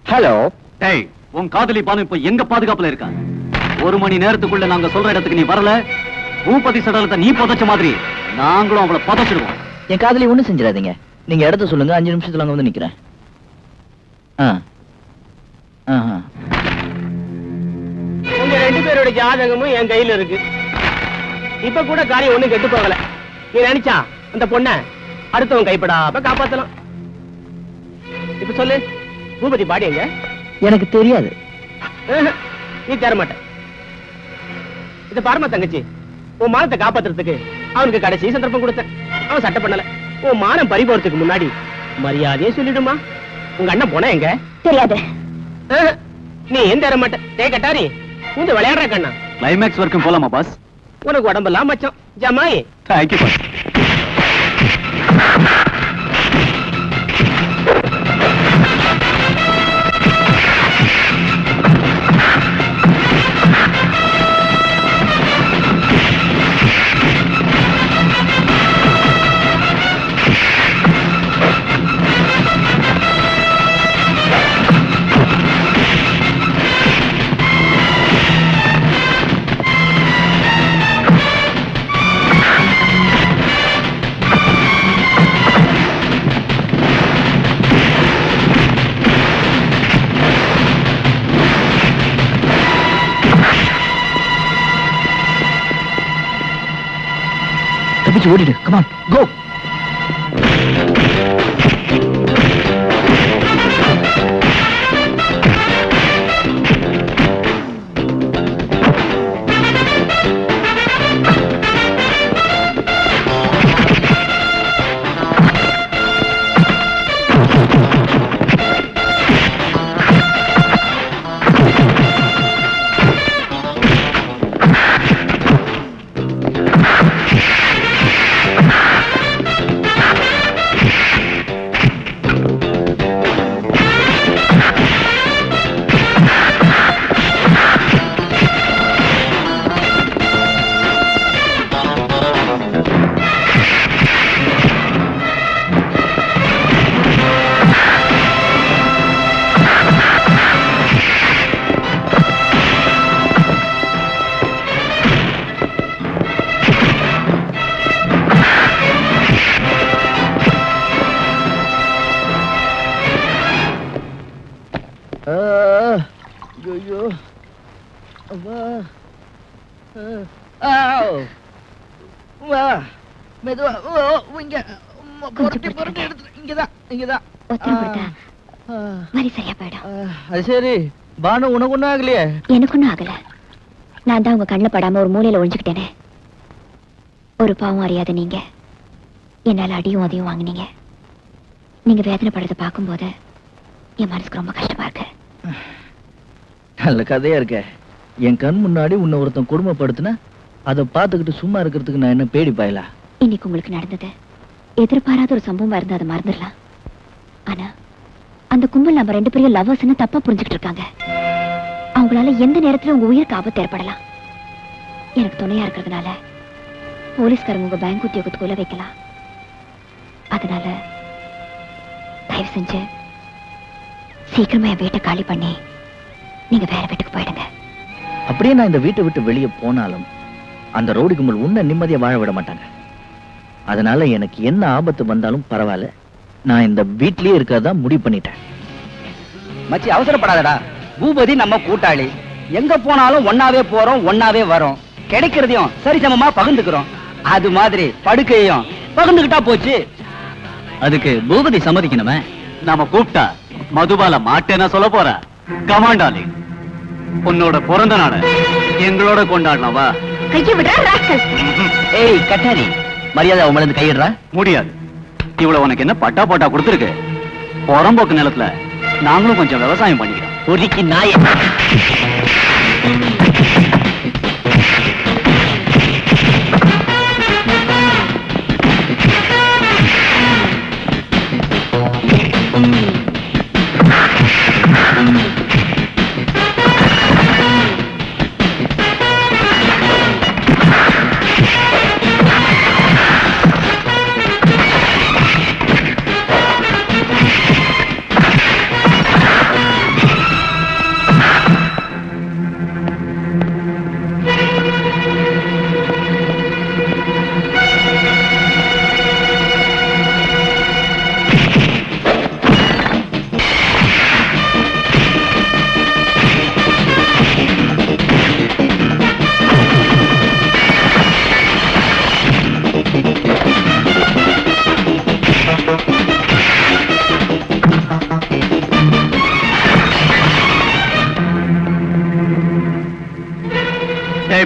Hello டேய் உன் காதலி பானு இப்ப எங்க பாதுகாப்புல இருக்கா ஒரு மணி நேரத்துக்குள்ள நாங்க சொல்ற இடத்துக்கு நீ வரல பூபதி சடலத்தை நீ புதைச்ச மாதிரி நாங்களும் அவளை புதைச்சிடுவோம் என் காதலி ஒண்ணும் செஞ்சிடாதீங்க நீங்க இடத்த சொல்லுங்க அஞ்சு நிமிஷத்துல அங்க வந்து நிக்கிறேன் ஆ ஆஹா. உங்க ரெண்டு பேரோட ஜாதகமும் என் கையில இருக்கு இப்ப கூட காரியம் ஒண்ணும் கெட்டு போகல நீ நினைச்சா அந்த பொண்ண அடுத்தவன் கைப்படாம காப்பாத்தலாம் இப்ப சொல்லு பூபதி பாடி எங்க எனக்கு தெரியாது ஆஹா, நீ தர மாட்ட இத பாருமா தங்கச்சி உன் மானத்தை காப்பாத்துறதுக்கு அவனுக்கு கடைசி சந்தர்ப்பம் கொடுத்தேன் அவன் சட்டை பண்ணல உன் மானம் பறி போறதுக்கு முன்னாடி மரியாதையே சொல்லிடுமா உங்க அண்ணன் போனா எங்க தெரியாது ஆஹா, நீ ஏன் தர மாட்ட டே கட்டாரி இந்த விளையாடுற கண்ணா கிளைமேக்ஸ் வரைக்கும் போலாமா பாஸ் உனக்கு உடம்பெல்லாம் மச்சம் ஜமாயி தேங்க்யூ பாஸ் தப்பிச்சு ஓடிடு கமான் கோ ஐயோ வா வா மெதுவா ஓ, ஓ, இங்க உம்மா, புரட்டி புரட்டி எடுத்து இங்கதான் இங்கதான் ஒத்தனை கொடுத்தா ஆ, வலி சரியா போயிடும் ஆ, அது சரி பானு உனக்கு ஒண்ணும் ஆகலையே எனக்கு ஒண்ணும் ஆகல நான் தான் உங்க கண்ணில் படாம ஒரு மூலையில ஒழிஞ்சுக்கிட்டேனே ஒரு பாவம் அறியாத நீங்க என்னால அடியும் அதையும் வாங்குனீங்க நீங்க வேதனைப்படுறத பார்க்கும்போது என் மனசுக்கு ரொம்ப கஷ்டமா இருக்கு நல்ல கதையா இருக்க என் கண் முன்னாடி உன்னை ஒருத்தன் கொடுமைப்படுத்தின அதை பார்த்துக்கிட்டு சும்மா இருக்கிறதுக்கு நான் என்ன பேடி பாயலா இன்னைக்கு உங்களுக்கு நடந்தது எதிர்பாராத ஒரு சம்பவமா இருந்தா அதை மறந்துடலாம் ஆனா அந்த கும்பல் நம்ம ரெண்டு பேரும் லவ்வர்ஸ்னு தப்பா புரிஞ்சுக்கிட்டு இருக்காங்க அவங்களால எந்த நேரத்துல உங்க உயிருக்கு ஆபத்து ஏற்படலாம் எனக்கு துணையா இருக்கிறதுனால போலீஸ்காரங்க உங்க பேங்க் உத்தியோகத்துக்கு உள்ள வைக்கலாம் அதனால தயவு செஞ்சு சீக்கிரமா என் வீட்டை காலி பண்ணி நீங்க வேற வீட்டுக்கு போயிடுங்க அப்படியே நான் இந்த வீட்டை விட்டு வெளியே போனாலும் அந்த ரோடு கும்பல் உன்னை நிம்மதியா வாழ விட மாட்டாங்க அதனால எனக்கு என்ன ஆபத்து வந்தாலும் பரவாயில்ல நான் இந்த வீட்லயே இருக்கறதா முடிவு பண்ணிட்டேன் மச்சி அவசரப்படாதடா பூபதி நம்ம கூட்டாளி எங்க போனாலும் ஒன்னாவே போறோம் ஒன்னாவே வரோம் கிடைக்கிறதையும் சரிசமமா பகிர்ந்துக்கிறோம் அது மாதிரி படுக்கையும் பகிர்ந்துகிட்டா போச்சு அதுக்கு பூபதி சம்மதிக்கணுமே நாம கூப்பிட்டா மதுபால மாட்டேன்னா சொல்ல போற கமாண்டாலி உன்னோட பிறந்த நாள எங்களோட கொண்டாடலாம் வா கையை விடுறா ராஸ்கல் ஏய் கட்டாரி மரியாதை அவன் மேல இருந்து கையிடுறா முடியாது இவ்வளவு உனக்கு என்ன பட்டா போட்டா கொடுத்துருக்கு புறம்போக்கு நிலத்துல நாங்களும் கொஞ்சம் விவசாயம் பண்ணிக்கிறோம் ஒதுக்கி நாய ஆ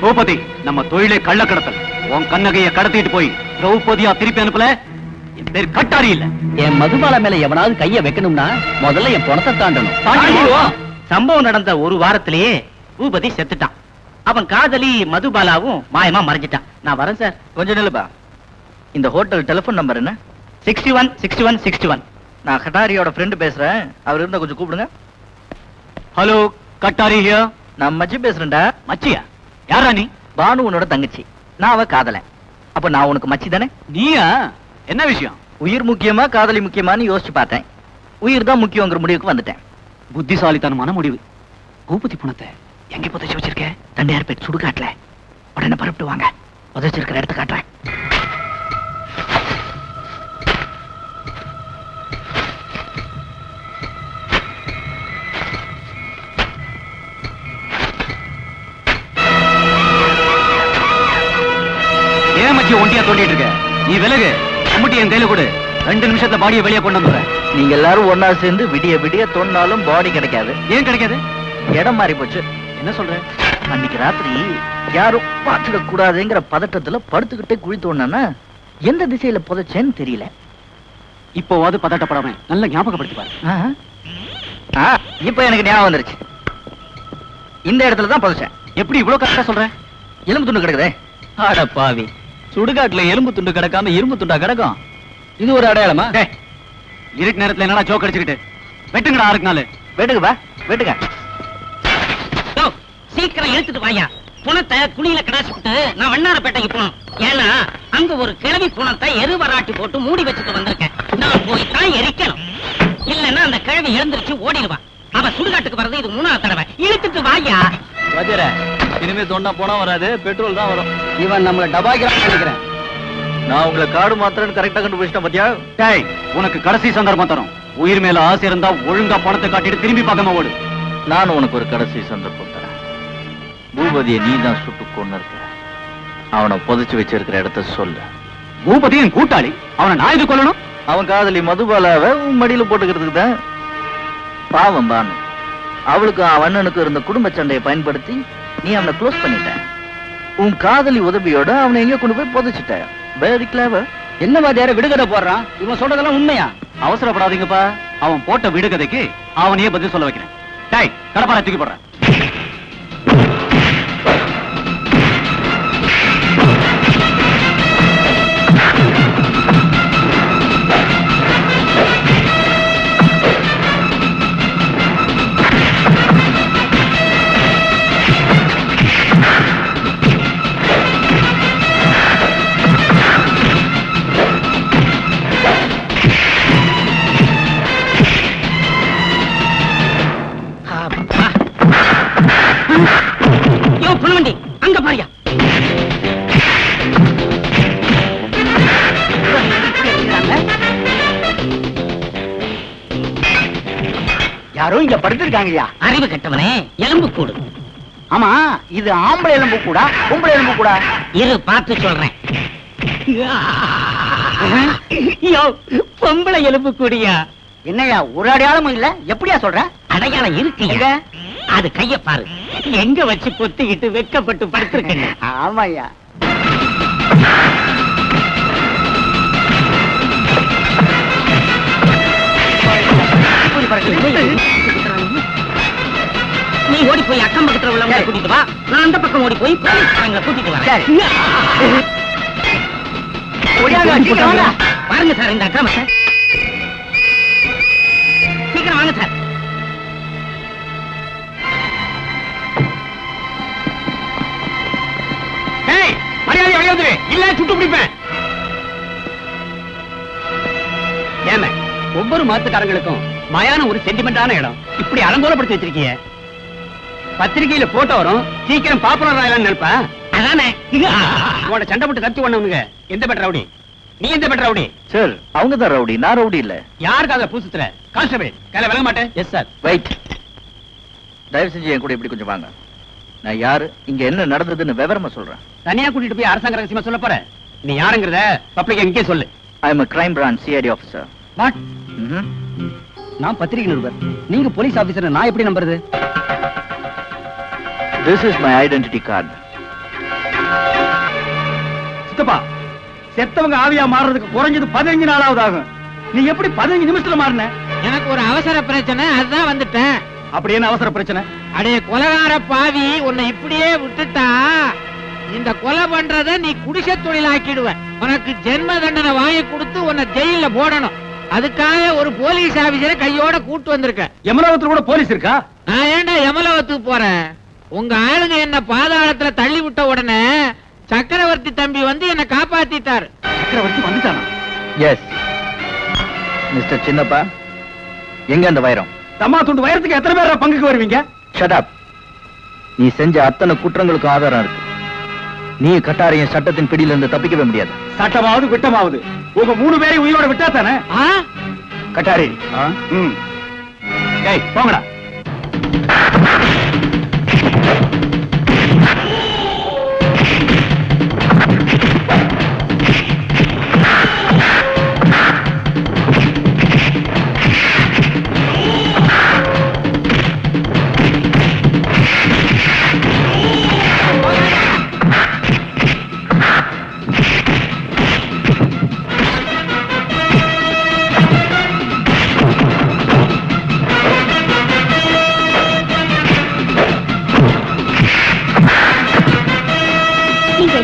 பூபதி நம்ம தொழிலே கள்ள கடத்தல் உன் கண்ணகைய கடத்திட்டு போய் திரௌபதியா திருப்பி அனுப்பல என் பேர் கட்டாரி இல்ல என் மதுபாலா மேல எவனாவது கைய வைக்கணும்னா முதல்ல என் பணத்தை தாண்டணும் தாண்டிடுவோம். சம்பவம் நடந்த ஒரு வாரத்திலேயே பூபதி செத்துட்டான் அவன் காதலி மதுபாலாவும் மாயமா மறைஞ்சிட்டான் நான் வரேன் சார் கொஞ்சம் நில்லுப்பா இந்த ஹோட்டல் டெலிஃபோன் நம்பர் என்ன sixty one sixty one sixty one நான் கட்டாரியோட ஃப்ரெண்டு பேசுறேன் அவர் இருந்தா கொஞ்சம் கூப்பிடுங்க ஹலோ கட்டாரி ஹியர் நான் மச்சி பேசுறேன்டா மச்சியா யாரா நீ பானு உன்னோட தங்கச்சி நான் அவ காதலன் அப்ப நான் உனக்கு மச்சி தானே நீயா என்ன விஷயம் உயிர் முக்கியமா காதலி முக்கியமான்னு யோசிச்சு பார்த்தேன் உயிர் தான் முக்கியங்கிற முடிவுக்கு வந்துட்டேன் புத்திசாலித்தனமான முடிவு பூபதி பணத்தை எங்க புதைச்சு வச்சிருக்க தண்டையார்பேட் சுடுகாட்டுல உடனே பரப்பிட்டு வாங்க புதைச்சிருக்கிற இடத்த காட்டுறேன் ஏன் மச்சி ஒண்டியா தோண்டிட்டு இருக்க நீ விலகு கம்முட்டி என் கையில கொடு ரெண்டு நிமிஷத்துல பாடியை வெளியே கொண்டு வந்துடுறேன் நீங்க எல்லாரும் ஒன்னா சேர்ந்து விடிய விடிய தோண்டினாலும் பாடி கிடைக்காது ஏன் கிடைக்காது இடம் மாறி போச்சு என்ன சொல்ற அன்னைக்கு ராத்திரி யாரும் பார்த்துடக் கூடாதுங்கிற பதட்டத்துல படுத்துக்கிட்டே குழி தோணுனா எந்த திசையில புதைச்சேன்னு தெரியல இப்போவாது பதட்டப்படாம நல்ல ஞாபகப்படுத்தி பாரு ஆஹா. ஆ, இப்ப எனக்கு ஞாபகம் வந்துருச்சு இந்த இடத்துல தான் புதைச்சேன் எப்படி இவ்வளவு கரெக்டா சொல்ற எலும்பு துண்டு கிடக்குதே அட பாவி சுடுகாட்டுல எலும்பு துண்டு கிடக்காம இரும்பு துண்டா கிடக்கும் இது ஒரு அடையாளமா டேய், இருட்டு நேரத்துல என்னடா ஜோக் அடிச்சுக்கிட்டு வெட்டுங்கடா ஆறுக்கு நாலு வெட்டுங்க பா வெட்டுங்க யோ, சீக்கிரம் எடுத்துட்டு வாயா புணத்தை குழியில கடாசிட்டு நான் வண்ணாரப்பேட்டைக்கு போகணும் ஏன்னா அங்க ஒரு கிழவி புணத்தை எருவராட்டி போட்டு மூடி வச்சுட்டு வந்திருக்கேன் நான் போய் தான் எரிக்கணும் இல்லன்னா அந்த கிழவி எழுந்திருச்சு ஓடிடுவா அவ சுடுகாட்டுக்கு வர்றது இது மூணாவது தடவை இழுத்துட்டு வாயா வஜர இனிமே தோண்டா போனா வராது பெட்ரோல் தான் வரும் இவன் நம்மள டபாக்கிறான் நினைக்கிறேன் நான் உங்களை காடு மாத்திரன்னு கரெக்டா கண்டுபிடிச்சிட்டேன் பாத்தியா டேய் உனக்கு கடைசி சந்தர்ப்பம் தரும் உயிர் மேல ஆசை இருந்தா ஒழுங்கா பணத்தை காட்டிட்டு திரும்பி பார்க்காம ஓடு நான் உனக்கு ஒரு கடைசி சந்தர்ப்பம் தரேன் பூபதியை நீ தான் சுட்டு கொண்டு இருக்க அவனை புதைச்சு வச்சிருக்கிற இடத்த சொல்லு பூபதி என் கூட்டாளி அவனை நான் இது கொல்லணும் அவன் காதலி மதுபாலாவை உன் மடியில போட்டுக்கிறதுக்கு தான் பாவம் பானு அவளுக்கும் அவன் அண்ணனுக்கும் இருந்த குடும்ப சண்டையை பயன்படுத்தி நீ அவனை க்ளோஸ் பண்ணிட்ட உன் காதலி உதவியோட அவனை எங்கேயோ கொண்டு போய் புதைச்சிட்ட வெரி கிளவர் என்ன வாத்தியார விடுகதை போடுறான் இவன் சொல்றதெல்லாம் உண்மையா அவசரப்படாதீங்கப்பா அவன் போட்ட விடுகதைக்கு அவனையே பதில் சொல்ல வைக்கிறேன் டேய் கடப்பாரை தூக்கி போடுறேன் யோ புணவண்டி அங்க பாரியா யாரோ இங்க படுத்திருக்காங்கய்யா அறிவு கெட்டவனே எலும்பு கூடு ஆமா இது ஆம்பளை எலும்பு கூடா பொம்பளை எலும்பு கூடா இரு பார்த்து சொல்றேன் யோ பொம்பளை எலும்பு கூடியா என்னய்யா ஒரு அடையாளமும் இல்ல எப்படியா சொல்ற அடையாளம் இருக்கு எங்க? அது கைய பாரு எங்க வச்சு பொத்திக்கிட்டு வெக்கப்பட்டு படுத்திருக்கேன் ஆமாய்யா நீ ஓடி போய் அக்கம் பக்கத்துல உள்ளவங்களை சரி. கூட்டிட்டு வா நான் அந்த பக்கம் ஓடி போய் போலீஸ்காரங்களை கூட்டிட்டு வரேன் சரி. ஒடியாங்க, சீக்கிரம் வாங்க. பாருங்க சார் இந்த அக்கிரமத்தை சீக்கிரம் வாங்க சார் டேய் மரியாதை வெளியே வந்துரு இல்ல சுட்டு பிடிப்பேன் ஏமே ஒவ்வொரு மாத்துக்காரங்களுக்கும் மயான ஒரு சென்டிமெண்டான இடம் இப்படி அலங்கோலப்படுத்தி வச்சிருக்கீங்க பத்திரிகையில போட்டோ வரும் சீக்கிரம் பாப்புலர் ஆகலாம்னு நினைப்பா அதானே உன்னோட சண்டை போட்டு கத்தி ஒண்ணவனுங்க எந்த பெட்ட ரவுடி நீ எந்த பெட்ட ரவுடி சார் அவங்க தான் ரவுடி நான் ரவுடி இல்ல யாருக்கு அதுல பூசத்துல கான்ஸ்டபிள் கையில விளங்க மாட்டேன் எஸ் சார் வெயிட் தயவு செஞ்சு என் கூட இப்படி கொஞ்சம் வாங்க நான் யாரு இங்க என்ன நடந்ததுன்னு விவரமா சொல்றேன் தனியா கூட்டிட்டு போய் அரசாங்க ரகசியமா சொல்ல போற நீ யாருங்கிறத பப்ளிக் எங்கே சொல்லு I am crime branch CID officer what நான் பத்திரிகை நிருபர் நீங்க போலீஸ் ஆபீசர் நான் எப்படி நம்புறது this is my identity card சித்தப்பா செத்தவங்க ஆவியா மாறுறதுக்கு குறைஞ்சது பதினஞ்சு நாளாவது ஆகும் நீ எப்படி பதினஞ்சு நிமிஷத்துல மாறின எனக்கு ஒரு அவசர பிரச்சனை அதுதான் வந்துட்டேன் அப்படி என்ன அவசர பிரச்சனை அடே கொலகார பாவி உன்னை இப்படியே விட்டுட்டா இந்த கொலை பண்றத நீ குடிசை தொழிலாக்கிடுவ உனக்கு ஜென்ம தண்டனை வாங்கி கொடுத்து உன்னை ஜெயில போடணும் அதுக்காக ஒரு போலீஸ் ஆபீசரை கையோட கூட்டு வந்திருக்க எமராவத்துல கூட போலீஸ் இருக்கா நான் ஏன்டா யமலவத்துக்கு போறேன் உங்க ஆளுங்க என்ன பாதாளத்துல தள்ளி விட்ட உடனே சக்கரவர்த்தி தம்பி வந்து என்ன காப்பாத்திட்டாரு சக்கரவர்த்தி வந்துட்டானா எஸ் மிஸ்டர் சின்னப்பா எங்க அந்த வைரம் தம்மா துண்டு வயரத்துக்கு எத்தனை பேர் பங்குக்கு வருவீங்க ஷட் அப் நீ செஞ்ச அத்தனை குற்றங்களுக்கும் ஆதாரம் இருக்கு நீ கட்டாரியின் சட்டத்தின் பிடியில இருந்து தப்பிக்கவே முடியாது சட்டமாவது விட்டமாவது உங்க மூணு பேரையும் உயிரோட விட்டா தானே ஆ கட்டாரி ம் ஏய் போங்கடா நீங்க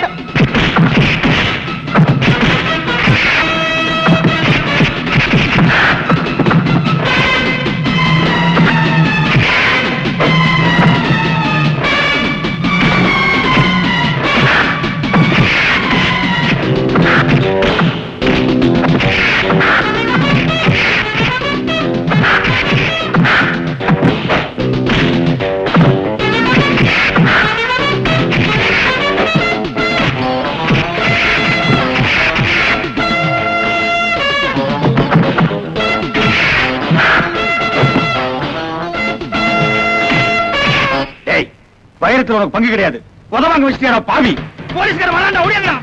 ஏய் வைரத்துல உனக்கு பங்கு கிடையாது உதவாங்க வச்சுட்டியா பாவி போலீஸ்கார வராண்டா ஓடியாங்கடா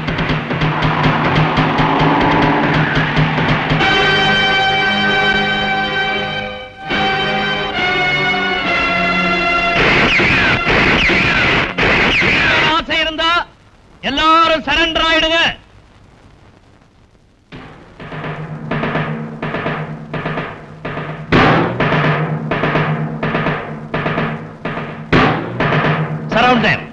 ஆசை இருந்தா எல்லாரும் சரண்டர் ஆயிடுங்க சரவுண்ட்